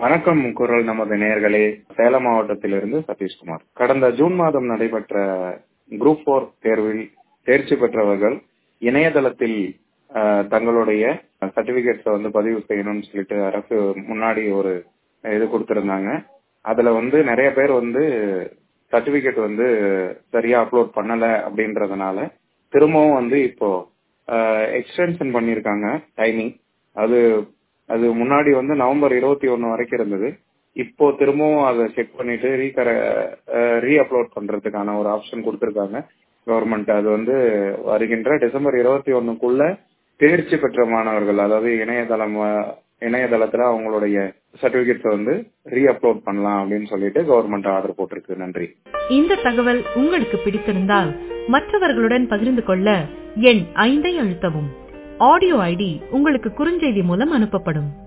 வணக்கம் குரல் நமது நேயர்களே சேலம் மாவட்டத்திலிருந்து சதீஷ்குமார் கடந்த ஜூன் மாதம் நடைபெற்ற குரூப் போர் தேர்வில் தேர்ச்சி பெற்றவர்கள் இணையதளத்தில் அஹ், தங்களுடைய சர்டிபிகேட்ஸை வந்து பதிவு செய்யணும்னு சொல்லிட்டு அரசு முன்னாடி ஒரு இது கொடுத்திருந்தாங்க அதுல வந்து நிறைய பேர் வந்து சர்டிபிகேட் வந்து சரியா அப்லோட் பண்ணல அப்படின்றதுனால திரும்பவும் வந்து இப்போ எக்ஸ்டென்ஷன் பண்ணியிருக்காங்க டைமிங் அது அது முன்னாடி வந்து நவம்பர் இருபத்தி ஒன்னு வரைக்கும் இருந்தது இப்போ திரும்பவும் அதை செக் பண்ணிட்டு ரீகர ரீ அப்லோட் பண்றதுக்கான ஒரு ஆப்ஷன் கொடுத்திருக்காங்க கவர்மெண்ட் அது வந்து வருகின்ற டிசம்பர் இருபத்தி ஒண்ணுக்குள்ள தேர்ச்சி பெற்ற மாணவர்கள் அதாவது இணையதளம் அஹ், இணையதளத்துல அவங்களுடைய சர்டிபிகேட்ஸ் வந்து ரீ அப்லோட் பண்ணலாம் அப்படின்னு சொல்லிட்டு கவர்மெண்ட் ஆர்டர் போட்டிருக்கு நன்றி இந்த தகவல் உங்களுக்கு பிடித்திருந்தால் மற்றவர்களுடன் பகிர்ந்து கொள்ள எண் ஐந்தை அழுத்தவும் ஆடியோ ஐடி உங்களுக்கு குறுஞ்செய்தி மூலம் அனுப்பப்படும்